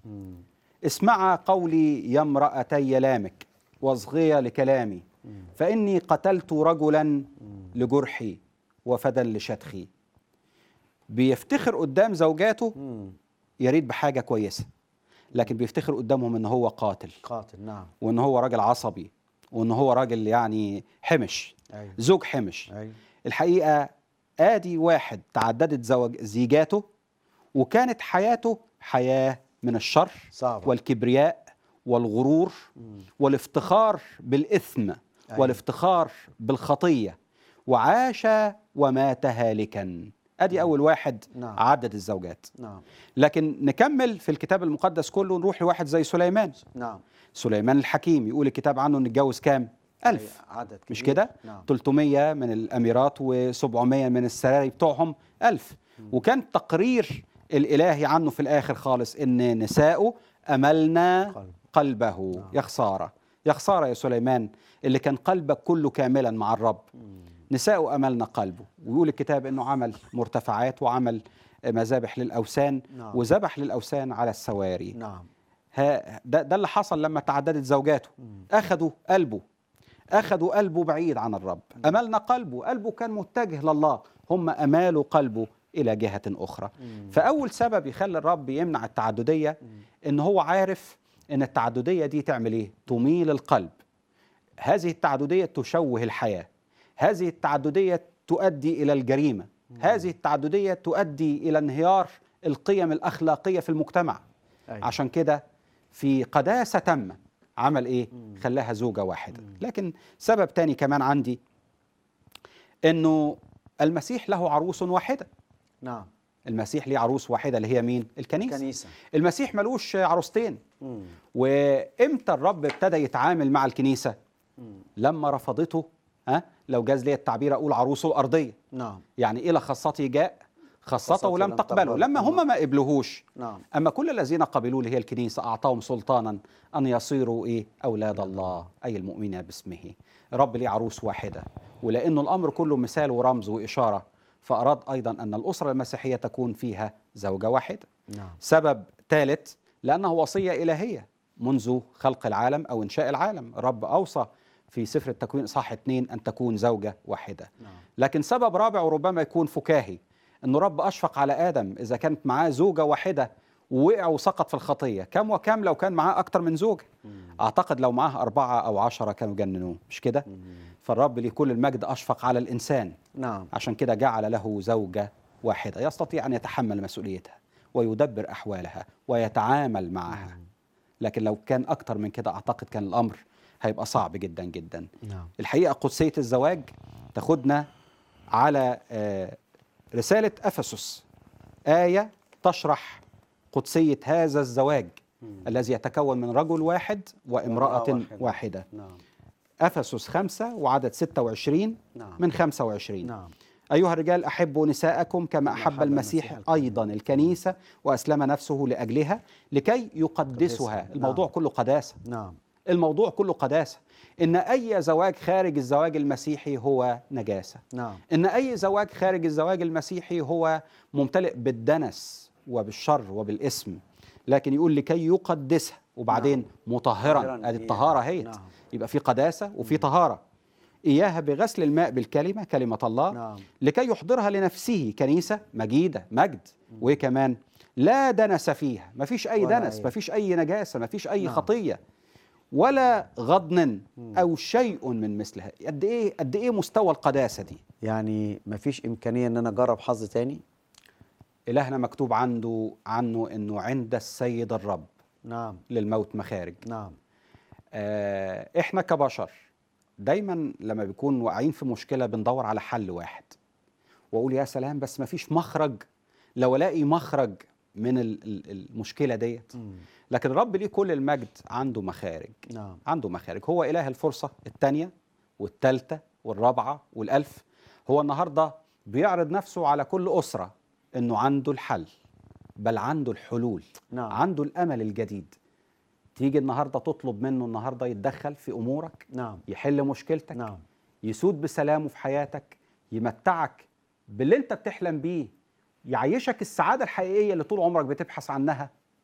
اسمعا قولي يا امرأتي لامك واصغيا لكلامي فإني قتلت رجلا لجرحي وفدا لشتخي بيفتخر قدام زوجاته يا ريت بحاجة كويسة لكن بيفتخر قدامهم ان هو قاتل قاتل نعم وان هو راجل عصبي وان هو راجل يعني حمش ايوه زوج حمش ايوه الحقيقة آدي واحد تعددت زوج زيجاته وكانت حياته حياة من الشر صعبة. والكبرياء والغرور والافتخار بالإثم أيوة. والافتخار بالخطية وعاش ومات هالكا أدي أول واحد نعم. عدد الزوجات نعم لكن نكمل في الكتاب المقدس كله نروح لواحد زي سليمان نعم سليمان الحكيم يقول الكتاب عنه انه اتجوز كام؟ ألف أيوة، عدد مش كبير. كده؟ نعم 300 من الأميرات و700 من السراري بتوعهم ألف وكان تقرير الإلهي عنه في الآخر خالص إن نساؤه أملنا قلب. قلبه نعم. يا خسارة يا خسارة يا سليمان اللي كان قلبك كله كاملا مع الرب نساؤه أملنا قلبه ويقول الكتاب إنه عمل مرتفعات وعمل مذابح للأوثان نعم. وذبح للأوثان على السواري نعم ها ده, ده اللي حصل لما تعددت زوجاته اخذوا قلبه اخذوا قلبه بعيد عن الرب املنا قلبه قلبه كان متجه لله هم امالوا قلبه الى جهه اخرى فاول سبب يخلي الرب يمنع التعدديه ان هو عارف ان التعدديه دي تعمل ايه تميل القلب هذه التعدديه تشوه الحياه هذه التعدديه تؤدي الى الجريمه هذه التعدديه تؤدي الى انهيار القيم الاخلاقيه في المجتمع أيوة. عشان كده في قداسة تامة عمل ايه خلاها زوجة واحدة لكن سبب تاني كمان عندي انه المسيح له عروس واحدة نعم المسيح ليه عروس واحدة اللي هي مين الكنيسة كنيسة المسيح ملوش عروستين مم. وامتى الرب ابتدى يتعامل مع الكنيسة مم. لما رفضته ها لو جاز لي التعبير اقول عروسه الارضيه نعم يعني الى خاصته جاء خاصته خاصته ولم لم تقبله تقبله. لما هم ما قبلوهوش نعم أما كل الذين قبلوا اللي هي الكنيسة أعطاهم سلطانا أن يصيروا إيه أولاد الله أي المؤمنين باسمه رب ليه عروس واحدة ولأنه الأمر كله مثال ورمز وإشارة فأراد أيضا أن الأسرة المسيحية تكون فيها زوجة واحدة نعم سبب ثالث لأنه وصية إلهية منذ خلق العالم أو إنشاء العالم الرب أوصى في سفر التكوين إصحاح اثنين أن تكون زوجة واحدة نعم لكن سبب رابع وربما يكون فكاهي انه رب اشفق على ادم اذا كانت معاه زوجه واحده ووقع وسقط في الخطيه كم وكم لو كان معاه اكتر من زوجه اعتقد لو معاه اربعه او عشره كانوا جننوه مش كده فالرب لكل المجد اشفق على الانسان نعم عشان كده جعل له زوجه واحده يستطيع ان يتحمل مسؤوليتها ويدبر احوالها ويتعامل معها لكن لو كان اكتر من كده اعتقد كان الامر هيبقى صعب جدا جدا نعم الحقيقه قدسيه الزواج تاخدنا على آه، رساله افسس ايه تشرح قدسيه هذا الزواج الذي يتكون من رجل واحد وامراه وامرأة واحدة. واحده نعم افسس خمسة وعدد 26 نعم. من 25 نعم أيها الرجال أحبوا نساءكم كما أحب أحب المسيح المسيح أيضا الكنيسة وأسلم نفسه لأجلها لكي يقدسها يقدسها. الموضوع نعم. كله قداسة نعم الموضوع كله قداسة إن أي زواج خارج الزواج المسيحي هو نجاسة نعم إن أي زواج خارج الزواج المسيحي هو ممتلئ بالدنس وبالشر وبالاسم لكن يقول لكي يقدسها وبعدين مطهرا مطهراً ادي إياها. الطهاره هي نعم. يبقى في قداسه وفي طهاره اياها بغسل الماء بالكلمه كلمه الله نعم. لكي يحضرها لنفسه كنيسه مجيده مجد وايه كمان لا دنس فيها ما فيش اي ولا دنس أي. ما فيش اي نجاسه ما فيش اي نعم. خطيه ولا غضن او شيء من مثلها قد ايه قد ايه مستوى القداسه دي يعني مفيش إمكانية إن أنا أجرب حظ تاني إلهنا مكتوب عنده عنه إنه عند السيد الرب نعم للموت مخارج نعم آه إحنا كبشر دايما لما بيكون واقعين في مشكلة بندور على حل واحد وأقول يا سلام بس مفيش مخرج لو ألاقي مخرج من ال- ال- المشكلة ديت لكن الرب ليه كل المجد عنده مخارج نعم عنده مخارج هو إله الفرصة الثانية والثالثة والرابعة والألف هو النهاردة بيعرض نفسه على كل أسرة إنه عنده الحل بل عنده الحلول نعم. عنده الأمل الجديد تيجي النهاردة تطلب منه النهاردة يتدخل في أمورك نعم يحل مشكلتك نعم يسود بسلامه في حياتك يمتعك باللي انت بتحلم بيه يعيشك السعادة الحقيقية اللي طول عمرك بتبحث عنها